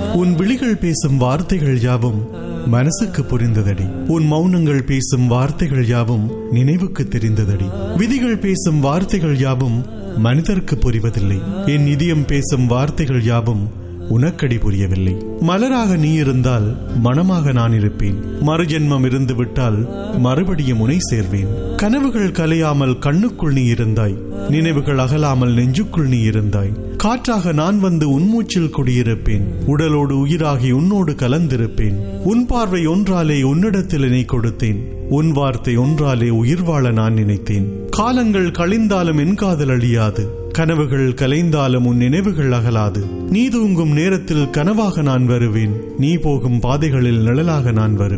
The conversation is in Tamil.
உன் விழிகள் பேசும் வார்த்தைகள் யாவும் மனசுக்கு புரிந்ததடி உன் மௌனங்கள் பேசும் வார்த்தைகள் யாவும் நினைவுக்கு தெரிந்ததடி விதிகள் பேசும் வார்த்தைகள் யாவும் மனிதருக்கு புரிவதில்லை என் இதயம் பேசும் வார்த்தைகள் யாவும் உனக்கடி புரியவில்லை மலராக நீ இருந்தால் மனமாக நான் இருப்பேன் மறுஜென்மம் இருந்து விட்டால் மறுபடியும் உனை சேர்வேன் கனவுகள் கலையாமல் கண்ணுக்குள் நீ இருந்தாய் நினைவுகள் அகலாமல் நெஞ்சுக்குள் நீ இருந்தாய் காற்றாக நான் வந்து உன்மூச்சில் குடியிருப்பேன் உடலோடு உயிராகி உன்னோடு கலந்திருப்பேன் உன் பார்வை ஒன்றாலே உன்னிடத்தில் என்னை கொடுத்தேன் உன் வார்த்தை ஒன்றாலே உயிர் வாழ நான் நினைத்தேன் காலங்கள் கழிந்தாலும் என் காதல் அழியாது கனவுகள் கலைந்தாலும் உன் நினைவுகள் அகலாது நீ தூங்கும் நேரத்தில் கனவாக நான் வருவேன் நீ போகும் பாதைகளில் நிழலாக நான் வருவேன்